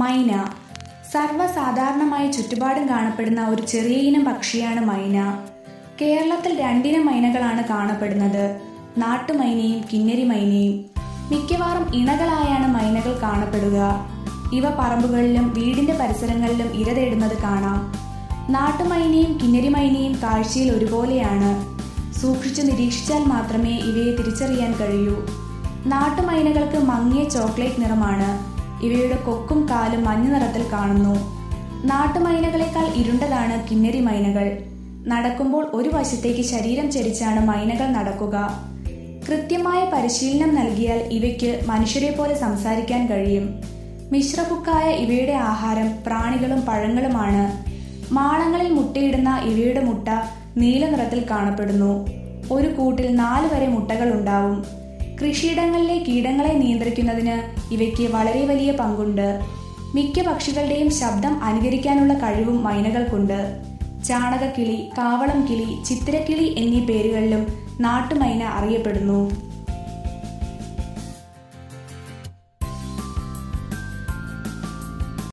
മൈന സർവ്വസാധാരണമായി ചുറ്റുപാടും കാണപ്പെടുന്ന ഒരു ചെറിയ ഇനം പക്ഷിയാണ് മൈന കേരളത്തിൽ രണ്ടിനം മൈനകളാണ് കാണപ്പെടുന്നത് നാട്ടുമൈനയും കിന്നരി മൈനയും മിക്കവാറും ഇണകളായാണ് മൈനകൾ കാണപ്പെടുക ഇവ പറമ്പുകളിലും വീടിന്റെ പരിസരങ്ങളിലും ഇര തേടുന്നത് കാണാം നാട്ടുമൈനയും കിന്നരി മൈനയും കാഴ്ചയിൽ ഒരുപോലെയാണ് സൂക്ഷിച്ചു നിരീക്ഷിച്ചാൽ മാത്രമേ ഇവയെ തിരിച്ചറിയാൻ കഴിയൂ നാട്ടുമൈനകൾക്ക് മങ്ങിയ ചോക്ലേറ്റ് നിറമാണ് ഇവയുടെ കൊക്കും കാലും മഞ്ഞ നിറത്തിൽ കാണുന്നു നാട്ടുമൈനകളെക്കാൾ ഇരുണ്ടതാണ് കിന്നരി മൈനകൾ നടക്കുമ്പോൾ ഒരു വശത്തേക്ക് ശരീരം ചരിച്ചാണ് മൈനകൾ നടക്കുക കൃത്യമായ പരിശീലനം നൽകിയാൽ ഇവയ്ക്ക് മനുഷ്യരെ പോലെ സംസാരിക്കാൻ കഴിയും മിശ്രബുക്കായ ഇവയുടെ ആഹാരം പ്രാണികളും പഴങ്ങളുമാണ് മാളങ്ങളിൽ മുട്ടയിടുന്ന ഇവയുടെ മുട്ട നീല നിറത്തിൽ കാണപ്പെടുന്നു ഒരു കൂട്ടിൽ നാല് വരെ മുട്ടകൾ ഉണ്ടാവും കൃഷിയിടങ്ങളിലെ കീടങ്ങളെ നിയന്ത്രിക്കുന്നതിന് ഇവയ്ക്ക് വളരെ വലിയ പങ്കുണ്ട് മിക്ക പക്ഷികളുടെയും ശബ്ദം അനുകരിക്കാനുള്ള കഴിവും മൈനകൾക്കുണ്ട് ചാണകക്കിളി കാവളം കിളി ചിത്തിരക്കിളി എന്നീ പേരുകളിലും നാട്ടുമൈന അറിയപ്പെടുന്നു